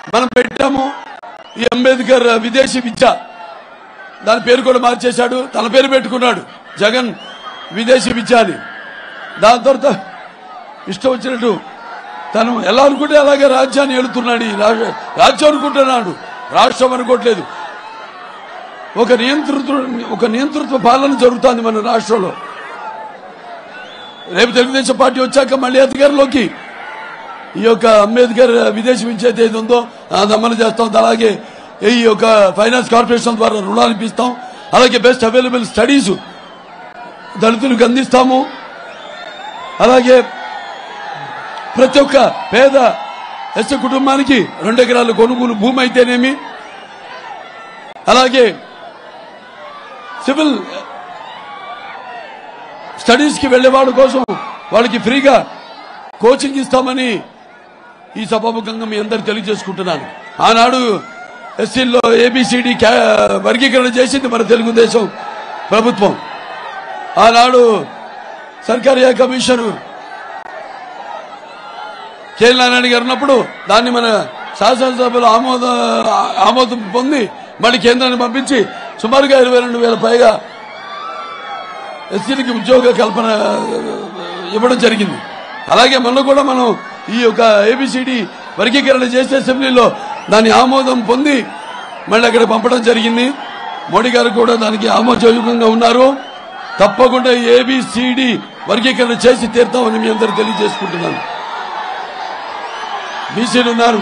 మనం పెట్టాము ఈ అంబేద్కర్ విదేశీ విద్య దాని పేరు కూడా మార్చేశాడు తన పేరు పెట్టుకున్నాడు జగన్ విదేశీ విద్య అని దాని తర్వాత ఇష్టం వచ్చినట్టు తను ఎలా అనుకుంటే అలాగే రాజ్యాన్ని ఏలుతున్నాడు ఈ రాజ్య- రాజ్యం అనుకుంటున్నాడు రాష్ట్రం అనుకోవట్లేదు ఒక నియంతృత్వ ఒక నియంతృత్వ పాలన జరుగుతుంది మన రాష్ట్రంలో రేపు తెలుగుదేశం పార్టీ వచ్చాక మళ్ళీ అధికారంలోకి ఈ యొక్క అంబేద్కర్ విదేశీ విద్య ఏది ఉందో అది అమలు చేస్తాం అలాగే ఈ యొక్క ఫైనాన్స్ కార్పొరేషన్ ద్వారా రుణాలు ఇప్పిస్తాం అలాగే బెస్ట్ అవైలబుల్ స్టడీస్ దళితులకు అందిస్తాము అలాగే ప్రతి ఒక్క పేద ఎస్టీ కుటుంబానికి రెండు ఎకరాల కొనుగోలు భూమి అయితేనేమి అలాగే సివిల్ స్టడీస్కి వెళ్లేవాడు కోసం వాళ్ళకి ఫ్రీగా కోచింగ్ ఇస్తామని ఈ సభాముఖంగా మీ అందరు తెలియజేసుకుంటున్నాను ఆనాడు ఎస్సీల్లో ఏబిసిడి వర్గీకరణ చేసింది మన తెలుగుదేశం ప్రభుత్వం ఆనాడు సర్కారియా కమిషన్ కేఎల్ నారాయణ గారు ఉన్నప్పుడు దాన్ని మన శాసనసభలో ఆమోద ఆమోదం పొంది మళ్ళీ కేంద్రాన్ని పంపించి సుమారుగా ఇరవై రెండు వేల పైగా ఎస్సీలకి ఉద్యోగ కల్పన ఇవ్వడం జరిగింది అలాగే మొన్న కూడా మనం ఈ యొక్క ఏబిసిడి వర్గీకరణ చేసే అసెంబ్లీలో దాని ఆమోదం పొంది మళ్ళీ అక్కడ పంపడం జరిగింది మోడీ గారు కూడా దానికి ఆమోదయోగంగా ఉన్నారు తప్పకుండా ఏబిసిడి వర్గీకరణ చేసి తీర్థమని మీ అందరూ తెలియజేసుకుంటున్నాను బీసీలు ఉన్నారు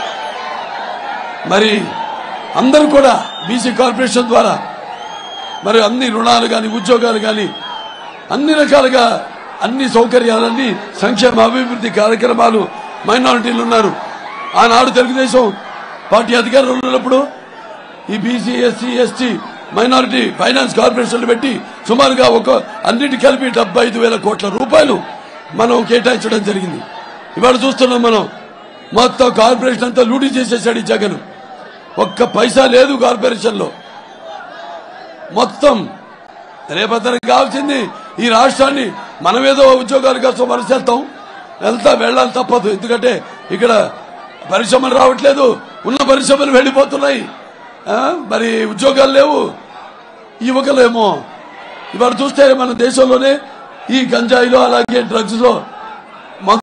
మరి అందరూ కూడా బీసీ కార్పొరేషన్ ద్వారా మరి అన్ని రుణాలు కానీ ఉద్యోగాలు కానీ అన్ని రకాలుగా అన్ని సౌకర్యాలన్నీ సంక్షేమ అభివృద్ధి కార్యక్రమాలు మైనారిటీలు ఉన్నారు ఆనాడు తెలుగుదేశం పార్టీ అధికారంలో ఉన్నప్పుడు ఈ BC SC ST minority finance కార్పొరేషన్లు పెట్టి సుమారుగా ఒక అన్నిటి కలిపి డెబ్బై ఐదు వేల కోట్ల రూపాయలు మనం కేటాయించడం జరిగింది ఇవాళ చూస్తున్నాం మనం మొత్తం కార్పొరేషన్ అంతా లూటీ చేసేసాడు ఈ జగన్ ఒక్క పైసా లేదు కార్పొరేషన్ లో మొత్తం రేపతనికి కావాల్సింది ఈ రాష్ట్రాన్ని మనమేదో ఉద్యోగాల కోసం వలస వెళ్తాం వెళ్తా వెళ్ళాలి తప్పదు ఎందుకంటే ఇక్కడ పరిశ్రమలు రావట్లేదు ఉన్న పరిశ్రమలు వెళ్ళిపోతున్నాయి ఆ, మరి ఉద్యోగాలు లేవు యువకులేమో ఇవాళ చూస్తే మన దేశంలోనే ఈ గంజాయిలో అలాగే డ్రగ్స్ లో